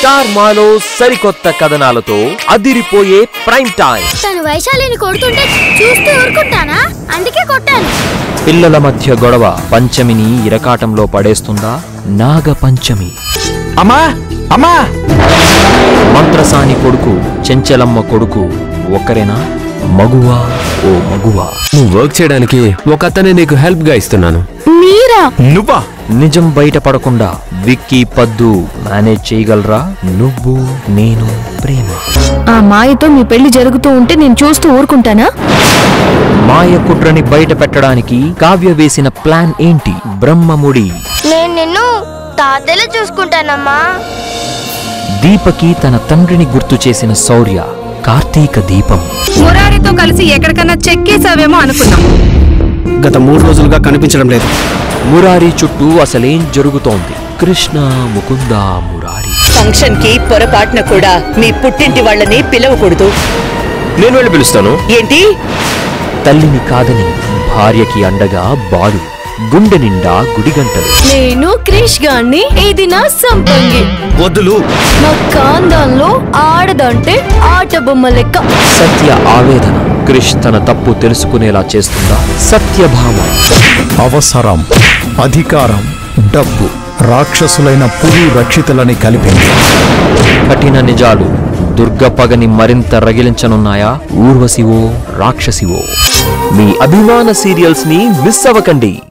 star మాలో సరికొత్త కథనాలతో అదిరిపోయే ప్రైమ్ టైం తను వైశాలిని కొడుతుంటే చూస్తూ ఊరుకుంటానా అందుకే కొట్టాను పిల్లల మధ్య గొడవ పంచమిని ఇరకాటంలో పడేస్తుందా నాగ పంచమి అమ్మా అమ్మా మంత్రసాని కొడుకు చెంచలమ్మ కొడుకు ఒక్కరేనా మగువా ఓ మగువా నువ్వు వర్క్ చేయడానికి ఒక అతనే నీకు హెల్ప్ గా ఇస్తున్నాను మీరా నువ్వా నిజం బయటపడకుండా విక్కీ పద్దు మేనేజ్ చేయగలరా నువ్వు నేను ప్రేమ ఆ మాయతో మీ పెళ్లి జరుగుతూ ఉంటే నేను చూస్తూ ఊరుకుంటానా మాయ కుట్రని బయట పెట్టడానికి కావ్య వేసిన ప్లాన్ ఏంటి బ్రహ్మముడి నేను నిన్ను తాతయ్యలో చూసుకుంటానమ్మా దీపకి తన తండ్రిని గుర్తు చేసిన శౌర్య కార్తీక దీపం మురారితో కలిసి ఎక్కడికన్నా చెక్కేసావేమో అనుకున్నాం గత మూడు రోజులుగా కనిపించడం లేదు మురారి చుట్టూ అసలేం జరుగుతోంది కృష్ణ ముకుంద మురారి ఫంక్షన్ కి పొరపాటున కూడా మీ పుట్టింటి వాళ్ళని పిలవకూడదు నేను వెళ్ళి పిలుస్తాను ఏంటి తల్లిని కాదని భార్యకి అండగా బాలు గుండె నిండా గుడిగంటలు నేను క్రిష్ గాన్ని ఇది నా సంపంగి వద్దులు నా కాందాల్లో ఆడదంటే ఆట బొమ్మ లెక్క సత్య ఆవేదన క్రిష్ తన తప్పు తెలుసుకునేలా చేస్తుందా సత్యభామ అవసరం అధికారం డబ్బు రాక్షసులైన పులి రక్షితులని కలిపింది కఠిన నిజాలు దుర్గ పగని మరింత రగిలించనున్నాయా ఊర్వశివో రాక్షసివో మీ అభిమాన సీరియల్స్ ని మిస్ అవ్వకండి